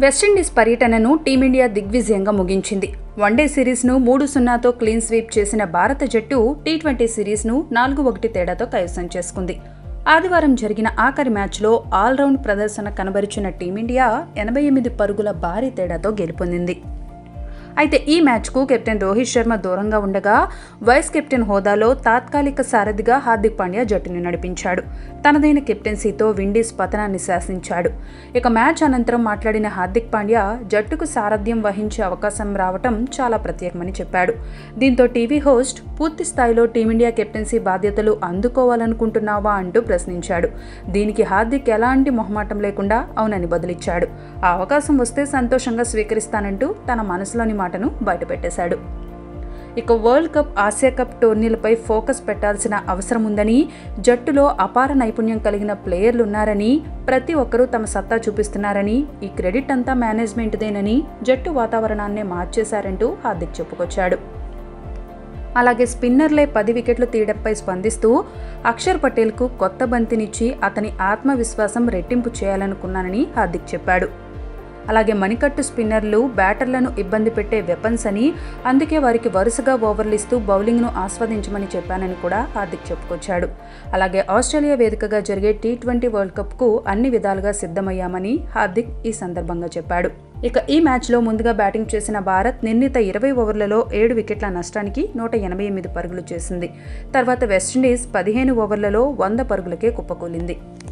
West Indies పర్యటనను team India దిగ్విజయంగా ముగించింది one day సిరీస్ను మూడు సున్నాతో క్లీన్ స్వీప్ చేసిన భారత జట్టు టీ ట్వంటీ సిరీస్ను నాలుగు ఒకటి తేడాతో కైవసం చేసుకుంది ఆదివారం జరిగిన ఆఖరి మ్యాచ్లో ఆల్రౌండ్ ప్రదర్శన కనబరిచిన టీమిండియా ఎనభై ఎనిమిది పరుగుల భారీ తేడాతో గెలుపొందింది అయితే ఈ మ్యాచ్కు కెప్టెన్ రోహిత్ శర్మ దూరంగా ఉండగా వైస్ కెప్టెన్ హోదాలో తాత్కాలిక సారథిగా హార్దిక్ పాండ్యా జట్టుని నడిపించాడు తనదైన కెప్టెన్సీతో విండీస్ పతనాన్ని శాసించాడు ఇక మ్యాచ్ అనంతరం మాట్లాడిన హార్దిక్ పాండ్యా జట్టుకు సారథ్యం వహించే అవకాశం రావటం చాలా ప్రత్యేకమని చెప్పాడు దీంతో టీవీ హోస్ట్ పూర్తి స్థాయిలో టీమిండియా కెప్టెన్సీ బాధ్యతలు అందుకోవాలనుకుంటున్నావా అంటూ ప్రశ్నించాడు దీనికి హార్దిక్ ఎలాంటి మొహమాటం లేకుండా అవునని బదులిచ్చాడు ఆ అవకాశం వస్తే సంతోషంగా స్వీకరిస్తానంటూ తన మనసులోని మాటను బయటపెట్టేశాడు ఇక వరల్డ్ కప్ ఆసియా కప్ టోర్నీలపై ఫోకస్ పెట్టాల్సిన అవసరం ఉందని జట్టులో అపార నైపుణ్యం కలిగిన ప్లేయర్లున్నారని ప్రతి ఒక్కరూ తమ సత్తా చూపిస్తున్నారని ఈ క్రెడిట్ అంతా మేనేజ్మెంట్దేనని జట్టు వాతావరణాన్నే మార్చేశారంటూ హార్దిక్ చెప్పుకొచ్చాడు అలాగే స్పిన్నర్లే పది వికెట్లు తీయడంపై స్పందిస్తూ అక్షర్ పటేల్కు కొత్త బంతినిచ్చి అతని ఆత్మవిశ్వాసం రెట్టింపు చేయాలనుకున్నానని హార్దిక్ చెప్పాడు అలాగే మణికట్టు స్పిన్నర్లు బ్యాటర్లను ఇబ్బంది పెట్టే వెపన్స్ అని అందుకే వారికి వరుసగా ఓవర్లు ఇస్తూ బౌలింగ్ను ఆస్వాదించమని చెప్పానని కూడా హార్దిక్ చెప్పుకొచ్చాడు అలాగే ఆస్ట్రేలియా వేదికగా జరిగే టీ ట్వంటీ వరల్డ్ కప్కు అన్ని విధాలుగా సిద్ధమయ్యామని హార్దిక్ ఈ సందర్భంగా చెప్పాడు ఇక ఈ మ్యాచ్లో ముందుగా బ్యాటింగ్ చేసిన భారత్ నిర్ణీత ఇరవై ఓవర్లలో ఏడు వికెట్ల నష్టానికి నూట ఎనభై ఎనిమిది పరుగులు చేసింది తర్వాత వెస్టిండీస్ పదిహేను ఓవర్లలో వంద పరుగులకే కుప్పకూలింది